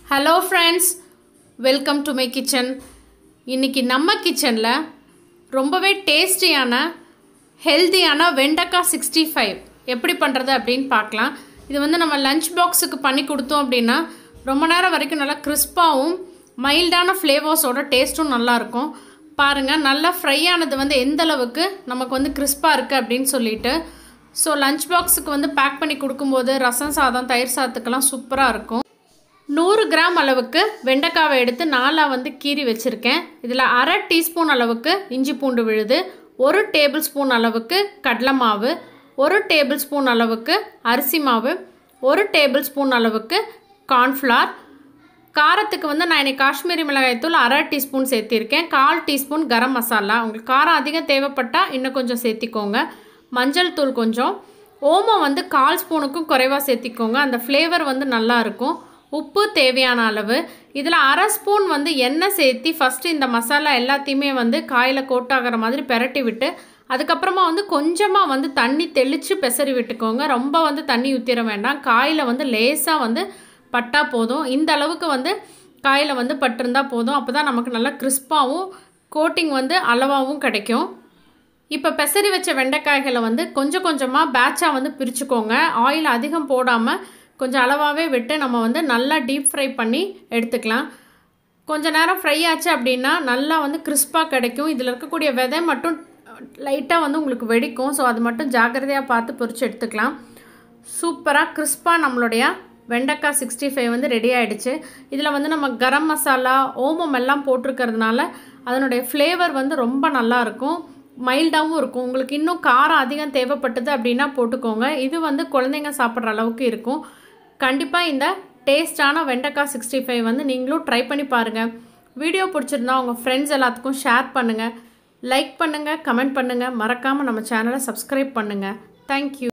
hello friends welcome to my kitchen இன்றைக்கி நம்ம கிச்சனில் ரொம்பவே டேஸ்டியான ஹெல்த்தியான வெண்டைக்காய் சிக்ஸ்டி ஃபைவ் எப்படி பண்ணுறது அப்படின்னு பார்க்கலாம் இது வந்து நம்ம லஞ்ச் பாக்ஸுக்கு பண்ணி கொடுத்தோம் அப்படின்னா ரொம்ப நேரம் வரைக்கும் நல்லா கிறிஸ்பாகவும் மைல்டான ஃப்ளேவர்ஸோட டேஸ்ட்டும் நல்லாயிருக்கும் பாருங்கள் நல்லா ஃப்ரை ஆனது வந்து எந்த அளவுக்கு நமக்கு வந்து கிறிஸ்பாக இருக்குது அப்படின்னு சொல்லிட்டு ஸோ லஞ்ச் பாக்ஸுக்கு வந்து பேக் பண்ணி கொடுக்கும்போது ரசம் சாதம் தயிர் சாதத்துக்கெல்லாம் சூப்பராக இருக்கும் நூறு கிராம் அளவுக்கு வெண்டைக்காவை எடுத்து நாலாக வந்து கீறி வச்சுருக்கேன் இதில் அரை டீஸ்பூன் அளவுக்கு இஞ்சி பூண்டு விழுது ஒரு டேபிள் ஸ்பூன் அளவுக்கு கடலை மாவு ஒரு டேபிள் ஸ்பூன் அளவுக்கு அரிசி மாவு ஒரு டேபிள் ஸ்பூன் அளவுக்கு கார்ன்ஃப்ளார் காரத்துக்கு வந்து நான் இன்னைக்கு காஷ்மீரி மிளகாய்த்தூள் அரை டீஸ்பூன் சேர்த்திருக்கேன் கால் டீஸ்பூன் கரம் மசாலா உங்களுக்கு காரம் அதிகம் தேவைப்பட்டால் இன்னும் கொஞ்சம் சேர்த்திக்கோங்க மஞ்சள் தூள் கொஞ்சம் ஓமம் வந்து கால் ஸ்பூனுக்கும் குறைவாக சேர்த்திக்கோங்க அந்த ஃப்ளேவர் வந்து நல்லா இருக்கும் உப்பு தேவையான அளவு இதில் அரை ஸ்பூன் வந்து எண்ணெய் சேர்த்தி ஃபஸ்ட்டு இந்த மசாலா எல்லாத்தையுமே வந்து காயில் கோட்டாகிற மாதிரி பெரட்டி விட்டு அதுக்கப்புறமா வந்து கொஞ்சமாக வந்து தண்ணி தெளித்து பெசரி விட்டுக்கோங்க ரொம்ப வந்து தண்ணி ஊற்றிட வேண்டாம் காயில் வந்து லேசாக வந்து பட்டா போதும் இந்த அளவுக்கு வந்து காயில் வந்து பட்டிருந்தால் போதும் அப்போ தான் நமக்கு நல்லா கிறிஸ்பாகவும் கோட்டிங் வந்து அளவாகவும் கிடைக்கும் இப்போ பெசரி வச்ச வெண்டைக்காய்களை வந்து கொஞ்சம் கொஞ்சமாக பேட்சாக வந்து பிரிச்சுக்கோங்க ஆயில் அதிகம் போடாமல் கொஞ்சம் அளவாகவே விட்டு நம்ம வந்து நல்லா டீப் ஃப்ரை பண்ணி எடுத்துக்கலாம் கொஞ்ச நேரம் ஃப்ரை ஆச்சு அப்படின்னா நல்லா வந்து கிறிஸ்பாக கிடைக்கும் இதில் இருக்கக்கூடிய விதை மட்டும் லைட்டாக வந்து உங்களுக்கு வெடிக்கும் ஸோ அது மட்டும் ஜாக்கிரதையாக பார்த்து பொரிச்சு எடுத்துக்கலாம் சூப்பராக கிறிஸ்பாக நம்மளுடைய வெண்டைக்காய் சிக்ஸ்டி ஃபைவ் வந்து ரெடி ஆகிடுச்சு இதில் வந்து நம்ம கரம் மசாலா ஓமம் எல்லாம் போட்டிருக்கிறதுனால அதனுடைய ஃப்ளேவர் வந்து ரொம்ப நல்லாயிருக்கும் மைல்டாகவும் இருக்கும் உங்களுக்கு இன்னும் காரம் அதிகம் தேவைப்பட்டது அப்படின்னா போட்டுக்கோங்க இது வந்து குழந்தைங்க சாப்பிட்ற அளவுக்கு இருக்கும் கண்டிப்பாக இந்த டேஸ்டான வெண்டைக்காய் சிக்ஸ்டி ஃபைவ் வந்து நீங்களும் ட்ரை பண்ணி பாருங்கள் வீடியோ பிடிச்சிருந்தா உங்கள் ஃப்ரெண்ட்ஸ் எல்லாத்துக்கும் ஷேர் பண்ணுங்கள் லைக் பண்ணுங்கள் கமெண்ட் பண்ணுங்கள் மறக்காமல் நம்ம சேனலை சப்ஸ்கிரைப் பண்ணுங்கள் தேங்க்யூ